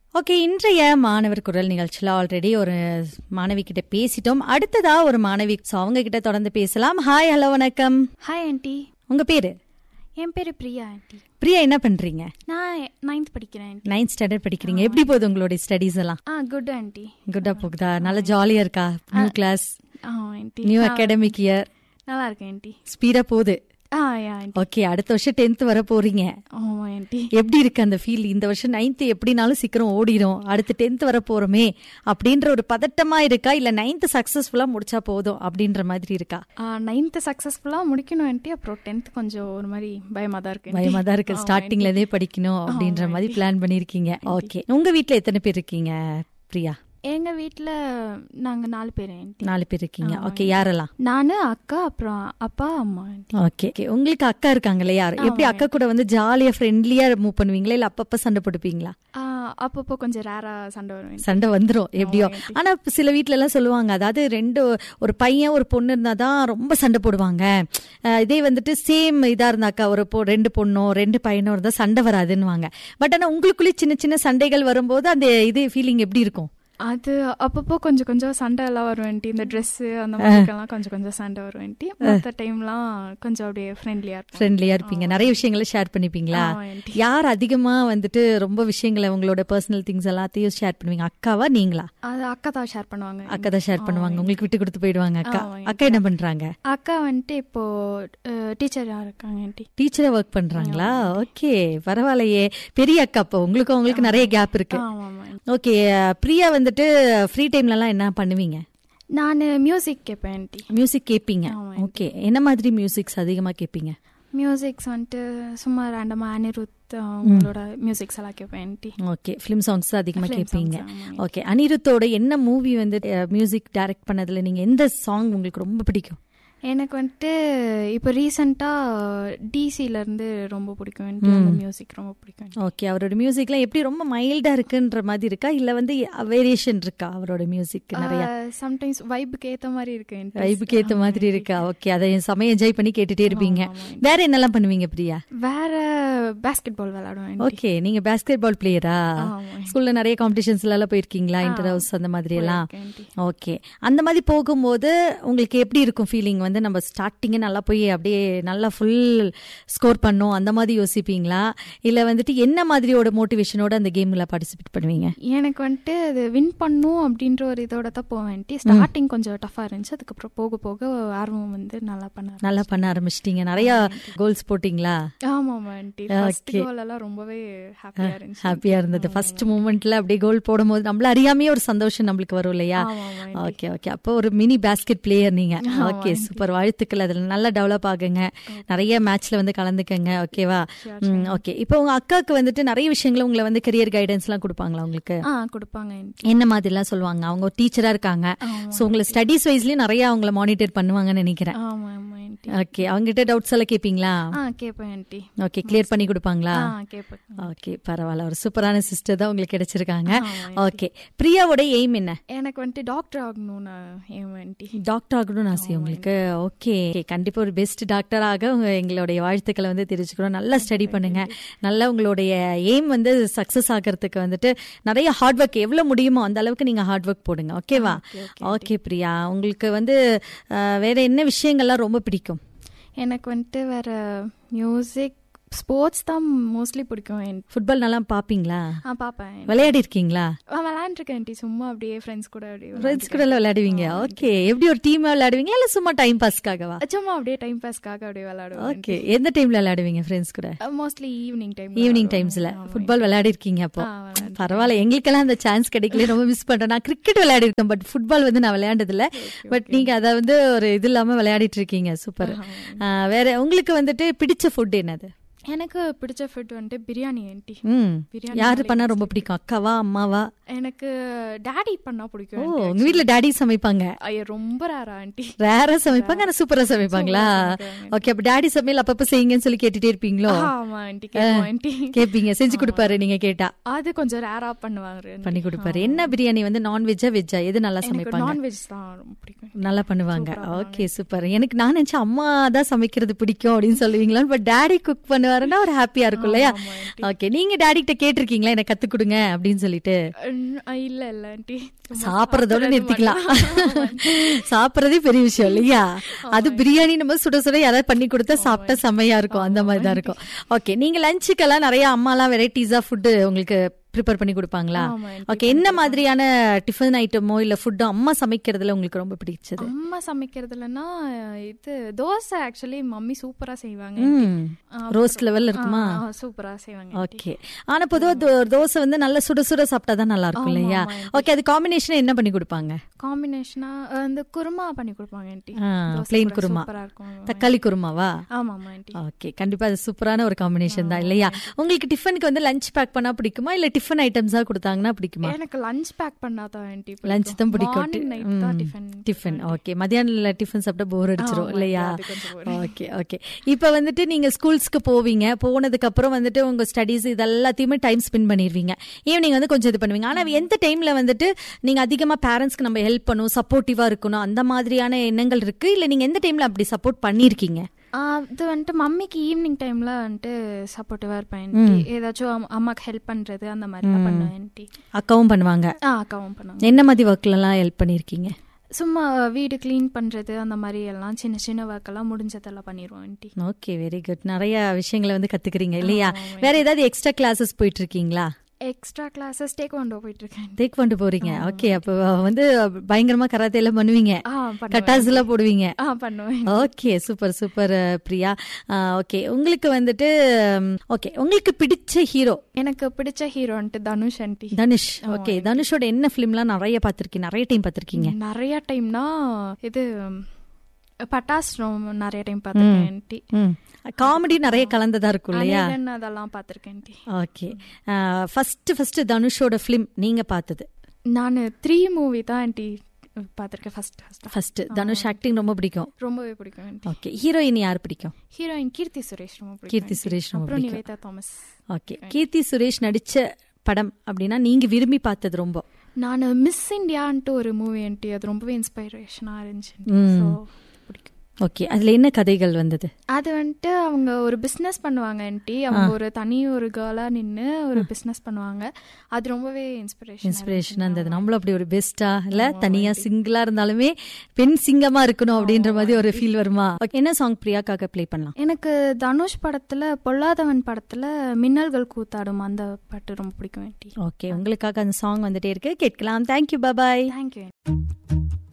Okay இன்றைய மாணவர் குரல் நிகழ்ச்சியில் ஆல்ரெடி ஒரு மாணவி கிட்ட பேசிட்டோம் அடுத்ததா ஒரு மாணவி so அவங்க கிட்ட தொடர்ந்து பேசலாம் ஹாய் ஹலோ வணக்கம் ஹாய் ஆண்டி உங்க பேரு என் பேர் பிரியா ஆண்டி பிரியா என்ன பண்றீங்க நான் நைன்த் படிக்கிறேன் ஆண்டி நைன்த் ஸ்டாண்டர்ட் படிக்கிறீங்க எப்படி போகுது உங்களுடைய ஸ்டடீஸ் எல்லாம் ஆ குட் ஆண்டி குட்டா போகுதா நல்ல ஜாலியா இருக்கா நியூ கிளாஸ் ஆ ஆண்டி நியூ அகாடமிக் இயர் நல்லா இருக்கேன் ஆண்டி ஸ்பீடா போகுது ஆ யா ஆண்டி ஓகே அடுத்த வருஷம் டென்த் வர போறீங்க ஆமா ஆண்டி எப்படி இருக்கு அந்த ஃபீல் இந்த வருஷம் நைன்த் எப்படினாலும் சீக்கிரம் ஓடிடும் அடுத்து டென்த் வர போறோமே அப்படின்ற ஒரு பதட்டமா இருக்கா இல்ல நைன்த் சக்சஸ்ஃபுல்லா முடிச்சா போதும் அப்படின்ற மாதிரி இருக்கா நைன்த்து சக்ஸஸ்ஃபுல்லாக முடிக்கணும் ஆண்டி அப்புறம் டென்த் கொஞ்சம் ஒரு மாதிரி பயமாக தான் இருக்கு பயமா தான் இருக்கு ஸ்டார்டிங்ல இருந்தே படிக்கணும் அப்படின்ற மாதிரி பிளான் பண்ணிருக்கீங்க ஓகே உங்க வீட்ல எத்தனை பேர் இருக்கீங்க பிரியா எங்கள் வீட்டில் நாங்கள் நாலு பேர் ஆண்டி நாலு பேர் இருக்கீங்க ஓகே யாரெல்லாம் நான் அக்கா அப்புறம் அப்பா அம்மா ஆண்டி ஓகே ஓகே உங்களுக்கு அக்கா இருக்காங்களே யார் எப்படி அக்கா கூட வந்து ஜாலியா ஃப்ரெண்ட்லியா மூவ் பண்ணுவீங்களா இல்ல அப்பப்ப சண்டை போட்டுப்பீங்களா ஆ, அப்பப்போ கொஞ்சம் ரேராக சண்டை வரும் ஆண்டி. சண்டை வந்துரும் எப்படியோ ஆனா சில வீட்ல எல்லாம் சொல்லுவாங்க அதாவது ரெண்டு ஒரு பையன் ஒரு பொண்ணு இருந்தாதான் ரொம்ப சண்டை போடுவாங்க அஹ் இதே வந்துட்டு சேம் இதா இருந்தாக்கா ஒரு பொ- ரெண்டு பொண்ணோ ரெண்டு பையனோ இருந்தா சண்டை வராதுன்னுவாங்க பட் ஆனா உங்களுக்குள்ளே சின்ன சின்ன சண்டைகள் வரும்போது அந்த இது ஃபீலிங் எப்படி இருக்கும் அது அப்பப்போ கொஞ்சம் கொஞ்சம் சண்டை எல்லாம் வரும் ஆண்டி இந்த ட்ரெஸ்ஸு அந்த மாதிரிக்கெல்லாம் கொஞ்சம் கொஞ்சம் சண்டை வரும் ஆண்டி மற்ற டைம்லாம் கொஞ்சம் அப்படியே ஃப்ரெண்ட்லியாக இருக்கும் ஃப்ரெண்ட்லியா இருப்பீங்க நிறைய விஷயங்களை ஷேர் பண்ணிப்பீங்களா ஆமா, aunty. யார் அதிகமா வந்துட்டு ரொம்ப விஷயங்களை உங்களோட பர்சனல் திங்ஸ் எல்லாத்தையும் ஷேர் பண்ணுவீங்க அக்காவா நீங்களா அது அக்கா தான் ஷேர் பண்ணுவாங்க அக்கா தான் ஷேர் பண்ணுவாங்க உங்களுக்கு விட்டு கொடுத்து போயிடுவாங்க அக்கா ஆமா, அக்கா என்ன பண்றாங்க அக்கா வந்துட்டு இப்போ டீச்சராக இருக்காங்க ஆண்டி டீச்சரா ஒர்க் பண்றாங்களா ஓகே பரவாயில்லையே பெரிய அக்கா அப்போ உங்களுக்கும் உங்களுக்கு நிறைய கேப் இருக்கு ஆமாம் ஆமாம் ஓகே பிரியா வந்துட்டு ஃப்ரீ டைம்ல எல்லாம் என்ன பண்ணுவீங்க நான் மியூசிக் கேட்பேன் ஆண்டி மியூசிக் கேட்பீங்க ஆமா, ஓகே என்ன மாதிரி மியூசிக்ஸ் அதிகமா கேட்பீங்க மியூசிக்ஸ் வந்துட்டு சும்மா ரேண்டமாக அனிருத் அவங்களோட மியூசிக்ஸ் எல்லாம் கேட்பேன் ஆண்டி ஓகே ஃபிலிம் சாங்ஸ் அதிகமா Film கேட்பீங்க songs, ஆமா. ஓகே அனிருத்தோட என்ன மூவி வந்து மியூசிக் டைரக்ட் பண்ணதுல நீங்க எந்த சாங் உங்களுக்கு ரொம்ப பிடிக்கும் எனக்கு வந்துட்டு இப்போ ரீசெண்டாக டிசிலேருந்து ரொம்ப பிடிக்கும் ஆண்டி அந்த மியூசிக் ரொம்ப பிடிக்கும் aunty. ஓகே அவரோட மியூசிக்லாம் எப்படி ரொம்ப மைல்டா இருக்குன்ற மாதிரி இருக்கா இல்ல வந்து வேரியேஷன் இருக்கா அவரோட மியூசிக் நிறைய சம்டைம்ஸ் வைப்புக்கு ஏற்ற மாதிரி இருக்கு aunty. வைப்புக்கு ஏத்த மாதிரி இருக்கா ஓகே அதை செமைய என்ஜாய் பண்ணி கேட்டுட்டே இருப்பீங்க வேற என்னெல்லாம் பண்ணுவீங்க பிரியா வேற பாஸ்கெட் பால் விளையாடுவேன் aunty. ஓகே நீங்க பாஸ்கெட் பால் பிளேயரா ஆமா. ஸ்கூல்ல நிறைய காம்படிஷன்ஸ்ல எல்லாம் போயிருக்கீங்களா இன்டர் ஹவுஸ் அந்த மாதிரி எல்லாம் போயிருக்கேன் aunty. ஓகே அந்த மாதிரி போகும்போது உங்களுக்கு எப்படி இருக்கும் ஃபீலிங் வந்து நம்ம ஸ்டார்டிங்கே நல்லா போய் அப்படியே நல்லா ஃபுல் ஸ்கோர் பண்ணோம் அந்த மாதிரி யோசிப்பீங்களா இல்ல வந்துட்டு என்ன மாதிரியோட மோட்டிவேஷனோட அந்த கேம்ல பார்ட்டிசிபேட் பண்ணுவீங்க எனக்கு வந்துட்டு அது வின் பண்ணும் அப்படின்ற ஒரு இதோட தான் போவேன் ஸ்டார்டிங் கொஞ்சம் டஃபா இருந்துச்சு அதுக்கப்புறம் போக போக ஆர்வம் வந்து நல்லா பண்ண நல்லா பண்ண ஆரம்பிச்சிட்டீங்க நிறைய கோல்ஸ் போட்டீங்களா ஆமா ஆண்டி ஃபர்ஸ்ட் கோல் எல்லாம் ரொம்பவே ஹாப்பியா இருந்துச்சு ஹாப்பியா இருந்தது ஃபர்ஸ்ட் மூமெண்ட்ல அப்படியே கோல் போடும்போது நம்மள அறியாமையே ஒரு சந்தோஷம் நம்மளுக்கு வரும் இல்லையா ஆமா, ஆமா, ஓகே ஓகே அப்போ ஒரு மினி பாஸ்கெட் பிளேயர் நீங்க ஓகே சூப்பர் வாழ்த்துக்கள் அதுல நல்லா டெவலப் ஆகுங்க நிறைய மேட்ச்ல வந்து கலந்துக்கங்க ஓகேவா ஓகே இப்போ உங்க அக்காக்கு வந்துட்டு நிறைய விஷயங்களை உங்களை வந்து கரியர் கைடன்ஸ் எல்லாம் கொடுப்பாங்களா உங்களுக்கு ஆ கொடுப்பாங்க aunty. என்ன மாதிரிலாம் சொல்லுவாங்க அவங்க ஒரு டீச்சரா இருக்காங்க சோ உங்களை ஸ்டடீஸ் வைஸ்லயும் நிறைய அவங்கள மானிட்டர் பண்ணுவாங்கன்னு நினைக்கிறேன் ஆமா ஆமா ஆண்டி ஓகே அவங்க கிட்ட டவுட்ஸ் எல்லாம் கேப்பீங்களா ஆ கேட்பேன் ஆண்டி ஓகே கிளியர் பண்ணி கொடுப்பாங்களா ஆ கேட்பேன் ஓகே பரவாயில்ல ஒரு சூப்பரான சிஸ்டர் தான் உங்களுக்கு கிடைச்சிருக்காங்க ஓகே பிரியாவோட எய்ம் என்ன எனக்கு வந்துட்டு டாக்டர் ஆகணும்னு ஏன் ஆண்டி டாக்டர் ஆகணும்னு ஆசை உங்களுக்கு ஓகே கண்டிப்பா ஒரு பெஸ்ட் டாக்டராக உங்க எங்களுடைய வாழ்த்துக்களை வந்து தெரிஞ்சுக்கிறோம் நல்லா ஸ்டடி பண்ணுங்க நல்லா உங்களுடைய எய்ம் வந்து சக்சஸ் ஆகிறதுக்கு வந்துட்டு நிறைய ஹார்ட் ஒர்க் எவ்வளவு முடியுமோ அந்த அளவுக்கு நீங்க ஹார்ட் ஒர்க் போடுங்க ஓகேவா ஓகே பிரியா உங்களுக்கு வந்து அஹ், வேற என்ன விஷயங்கள்லாம் ரொம்ப பிடிக்கும் எனக்கு வந்துட்டு வேற மியூசிக் ஸ்போர்ட்ஸ் தான் மோஸ்ட்லி பிடிக்கும் என்- ஃபுட்பால் நல்லா பாப்பீங்களா ஆ பார்ப்பேன் விளையாடி இருக்கீங்களா ஆ விளையாண்டுருக்கேன் ஆண்டி சும்மா அப்படியே ஃப்ரெண்ட்ஸ் கூட அப்படியே ஃப்ரெண்ட்ஸ் கூட எல்லாம் விளையாடுவீங்க ஓகே எப்படி ஒரு டீமா விளையாடுவீங்களா இல்ல சும்மா டைம் பாஸ்க்காகவா விளையாடுவேன். சும்மா அப்படியே டைம் பாஸ்க்காக அப்படியே விளையாடுவேன் ஓகே எந்த டைம்ல விளையாடுவீங்க ஃப்ரெண்ட்ஸ் கூட மோஸ்ட்லி ஈவினிங் டைம் ஈவினிங் டைம்ஸ்ல ஃபுட்பால் விளையாடி இருக்கீங்க அப்போ பரவாயில்ல எங்களுக்கெல்லாம் அந்த சான்ஸ் கிடைக்கல ரொம்ப மிஸ் பண்றேன் நான் கிரிக்கெட் விளையாடி இருக்கேன் பட் ஃபுட்பால் வந்து நான் விளையாண்டது இல்ல பட் நீங்க அதை வந்து ஒரு இது இல்லாம விளையாடிட்டு இருக்கீங்க சூப்பர் வேற உங்களுக்கு வந்துட்டு பிடிச்ச ஃபுட் என்னது எனக்கு பிடிச்ச ஃபுட் வந்துட்டு பிரியாணி ஆண்டி ம் பிரியாணி யாரு பண்ணா ரொம்ப பிடிக்கும் அக்காவா அம்மாவா எனக்கு டாடி பண்ணா ஓ பிடிக்கும் உங்க வீட்ல டாடி சமைப்பாங்க ஐயோ ரொம்ப ரேரா ஆண்டி ரேரா சமைப்பாங்க ஆனா சூப்பரா சமைப்பாங்களா ஓகே அப்ப டாடி சமையல் அப்பப்ப செய்யுங்கன்னு சொல்லி கேட்டுட்டே இருப்பீங்களோ ஆமா ஆண்டி கேட்போம் ஆண்டி கேப்பீங்க செஞ்சு கொடுப்பாரு நீங்க கேட்டா அது கொஞ்சம் ரேரா பண்ணுவாங்க பண்ணி கொடுப்பாரு என்ன பிரியாணி வந்து நான்வெஜ்ஜா வெஜ்ஜா எது நல்லா எனக்கு சமைப்பாங்க நான்வெஜ் தான் ரொம்ப பிடிக்கும் நல்லா பண்ணுவாங்க ஓகே சூப்பர் எனக்கு நான் நினைச்சேன் அம்மா தான் சமைக்கிறது பிடிக்கும் அப்படின்னு சொல்லுவீங்களான்னு பட் டாடி குக் பண்ணுவாரு பண்ணுவாருன்னா ஒரு ஹாப்பியா இருக்கும் இல்லையா ஓகே நீங்க டாடி கிட்ட கேட்டிருக்கீங்களா எனக்கு கத்து கொடுங்க அப்படின்னு சொல்லிட்டு அஹ் இல்ல இல்ல ஆண்டி சாப்பிடறதோட நிறுத்திக்கலாம் சாப்பிடறதே பெரிய விஷயம் இல்லையா அது பிரியாணி நம்ம சுட சுட யாராவது பண்ணி கொடுத்தா சாப்பிட்டா செம்மையா இருக்கும் அந்த மாதிரி தான் இருக்கும் ஓகே நீங்க லஞ்சுக்கெல்லாம் நிறைய அம்மாலாம் வெரைட்டிஸா ஃபுட்டு உங்களுக்கு ப்ரிப்பேர் பண்ணி கொடுப்பாங்களா ஆமா, aunty. ஓகே என்ன மாதிரியான டிஃபன் ஐட்டமோ இல்ல ஃபுட்டோ அம்மா சமைக்கிறதுல உங்களுக்கு ரொம்ப பிடிச்சது அம்மா சமைக்கிறதுலன்னா இது தோசை ஆக்சுவலி மம்மி சூப்பரா செய்வாங்க ம் ரோஸ்ட் லெவல்ல இருக்குமா சூப்பரா செய்வாங்க ஓகே ஆனா பொதுவா தோ- தோசை வந்து நல்ல சுட சுட சாப்பிட்டா தான் நல்லா இருக்கும் ஆமா, இல்லையா ஆமா, ஓகே அது காம்பினேஷன் என்ன பண்ணி கொடுப்பாங்க காம்பினேஷனா இந்த குருமா பண்ணி கொடுப்பாங்க ஆண்டி ஆ, தோசை plain கூட குருமா. சூப்பரா இருக்கும் தக்காளி குருமாவா ஆமா ஆமா ஆண்டி ஓகே கண்டிப்பா அது சூப்பரான ஒரு காம்பினேஷன் தான் இல்லையா உங்களுக்கு டிஃபனுக்கு வந்து லஞ்ச் பேக் பண்ணா பிடிக்குமா இல்ல டிஃபன் ஐட்டம்ஸா கொடுத்தாங்கன்னா பிடிக்குமா எனக்கு லஞ்ச் பேக் பண்ணாதான் ஆண்டி லஞ்ச் தான் பிடிக்கும் மார்னிங் நைட் தான் டிஃபன் டிஃபன் ஓகே மதியானம் டிஃபன் சாப்பிட்டா போர் அடிச்சிரும் ஆமா, இல்லையா அது கொஞ்சம் ஓகே ஓகே இப்ப வந்துட்டு நீங்க ஸ்கூல்ஸ்க்கு போவீங்க போனதுக்கு அப்புறம் வந்துட்டு உங்க ஸ்டடீஸ் இது எல்லாத்தையுமே டைம் ஸ்பெண்ட் பண்ணிடுவீங்க ஈவினிங் வந்து கொஞ்சம் இது பண்ணுவீங்க ஆனா எந்த டைம்ல வந்துட்டு நீங்க அதிகமா பேரண்ட்ஸ்க்கு நம்ம ஹெல்ப் பண்ணணும் சப்போர்ட்டிவா இருக்கணும் அந்த மாதிரியான எண்ணங்கள் இருக்கு இல்ல நீங்க எந்த டைம்ல அப்படி சப்போர்ட் பண்ணிருக்கீங்க அது வந்துட்டு மம்மிக்கு ஈவினிங் டைம்ல வந்துட்டு சப்போர்ட்டிவா இருப்பேன் ஆண்டி ஏதாச்சும் அம்- அம்மாக்கு ஹெல்ப் பண்றது அந்த மாதிரி தான் பண்ணுவேன் ஆண்டி அக்காவும் பண்ணுவாங்க ஆ அக்காவும் பண்ணுவாங்க என்ன மாதிரி ஒர்க்ல எல்லாம் ஹெல்ப் பண்ணிருக்கீங்க சும்மா வீடு க்ளீன் பண்றது அந்த மாதிரி எல்லாம் சின்ன சின்ன ஒர்க் எல்லாம் முடிஞ்சதெல்லாம் பண்ணிடுவோம் ஆண்டி ஓகே வெரி குட் நிறைய விஷயங்களை வந்து கத்துக்கிறீங்க இல்லையா வேற ஏதாவது எக்ஸ்ட்ரா கிளாஸஸ் போயிட்டு இருக்கீங்களா எக்ஸ்ட்ரா கிளாஸஸ் டேக் கொண்டு போயிட்டு இருக்கேன் டேக் கொண்டு போறீங்க ஓகே அப்போ வந்து பயங்கரமா கராத்தே எல்லாம் பண்ணுவீங்க ஆ பண்ணுவேன் கட்டாஸ் எல்லாம் போடுவீங்க ஆ பண்ணுவேன் okay super super Priya okay உங்களுக்கு வந்துட்டு ஓகே உங்களுக்கு பிடிச்ச ஹீரோ எனக்கு பிடிச்ச ஹீரோ வந்துட்டு தனுஷ் ஆண்டி தனுஷ் ஓகே தனுஷோட என்ன ஃபிலிம்லாம் நிறைய பார்த்திருக்கீங்க நிறைய டைம் பார்த்திருக்கீங்க நிறைய டைம்னா இது பட்டாஸ் ரொம்ப நிறைய டைம் பார்த்துருக்கேன் ஆண்டி ம் காமெடி நிறைய கலந்ததா இருக்கும் இல்லையா அனிருத் அதெல்லாம் பார்த்துருக்கேன் ஆண்டி ஓகே ஃபர்ஸ்ட் ஃபர்ஸ்ட் தனுஷோட ஃபிலிம் நீங்க பார்த்தது நான் த்ரீ மூவி தான் ஆண்டி பார்த்துருக்கேன் first first first Dhanush acting ரொம்ப பிடிக்கும் ரொம்பவே பிடிக்கும் ஆண்டி ஓகே ஹீரோயின் யார் பிடிக்கும் ஹீரோயின் கீர்த்தி சுரேஷ் ரொம்ப பிடிக்கும் கீர்த்தி aunty. சுரேஷ் ரொம்ப அப்புறம் பிடிக்கும் நிவேதா தாமஸ் ஓகே கீர்த்தி சுரேஷ் நடிச்ச படம் அப்படின்னா நீங்க விரும்பி பார்த்தது ரொம்ப நான் மிஸ் இந்தியான்ட்டு ஒரு மூவி ஆண்டி அது ரொம்பவே இன்ஸ்பைரேஷனாக இருந்துச்சு ம். ஸோ பிடிக்கும் ஓகே அதுல என்ன கதைகள் வந்தது அது வந்துட்டு அவங்க ஒரு பிஸ்னஸ் பண்ணுவாங்க ஆண்டி அவங்க ஒரு தனி ஒரு கேர்ளாக நின்று ஒரு பிஸ்னஸ் பண்ணுவாங்க அது ரொம்பவே இன்ஸ்பிரேஷன் இன்ஸ்பிரேஷனா இருந்தது நம்மளும் அப்படி ஒரு பெஸ்டா இல்ல தனியா சிங்கிளா இருந்தாலுமே பெண் சிங்கமா இருக்கணும் அப்படின்ற மாதிரி ஒரு ஃபீல் வருமா Okay, என்ன சாங் பிரியாக்காக ப்ளே பண்ணலாம் எனக்கு தனுஷ் படத்துல பொல்லாதவன் படத்துல மின்னல்கள் கூத்தாடும் அந்த பாட்டு ரொம்ப பிடிக்கும் ஆண்டி ஓகே உங்களுக்காக அந்த சாங் வந்துட்டே இருக்கு கேட்கலாம் தேங்க்யூ பாபாய் தேங்க்யூ